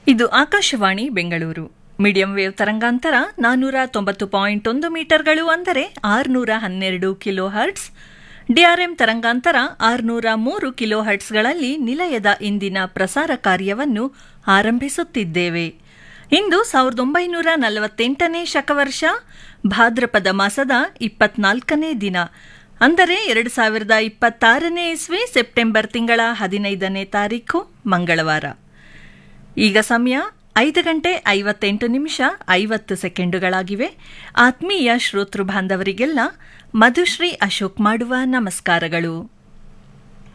ಇದು Akashvani Bengaluru medium wave ತರಂಗಾಂತರ ನಾನ್ನೂರ ತೊಂಬತ್ತು ಪಾಯಿಂಟ್ ಒಂದು ಮೀಟರ್ಗಳು ಅಂದರೆ ಆರುನೂರ ಹನ್ನೆರಡು ಕಿಲೋ ಹರ್ಟ್ಸ್ ಡಿಆರ್ಎಂ ತರಂಗಾಂತರ ಆರುನೂರ ಮೂರು ಕಿಲೋ ಹರ್ಟ್ಸ್ಗಳಲ್ಲಿ ನಿಲಯದ ಇಂದಿನ ಪ್ರಸಾರ ಕಾರ್ಯವನ್ನು ಆರಂಭಿಸುತ್ತಿದ್ದೇವೆ ಇಂದು ಸಾವಿರದ ಒಂಬೈನೂರ ನಲವತ್ತೆಂಟನೇ ಶಕವರ್ಷ ಭಾದ್ರಪದ ಮಾಸದ ಇಪ್ಪತ್ನಾಲ್ಕನೇ ದಿನ ಅಂದರೆ ಎರಡು ಸಾವಿರದ ಇಪ್ಪತ್ತಾರನೇ ಇಸ್ವಿ ಸೆಪ್ಟೆಂಬರ್ ತಿಂಗಳ ಹದಿನೈದನೇ ತಾರೀಖು ಮಂಗಳವಾರ ಈಗ ಸಮಯ ಐದು ಗಂಟೆ ಐವತ್ತೆಂಟು ನಿಮಿಷ ಐವತ್ತು ಸೆಕೆಂಡುಗಳಾಗಿವೆ ಆತ್ಮೀಯ ಶ್ರೋತೃ ಬಾಂಧವರಿಗೆಲ್ಲ ಮಧುಶ್ರೀ ಅಶೋಕ್ ಮಾಡುವ ನಮಸ್ಕಾರಗಳು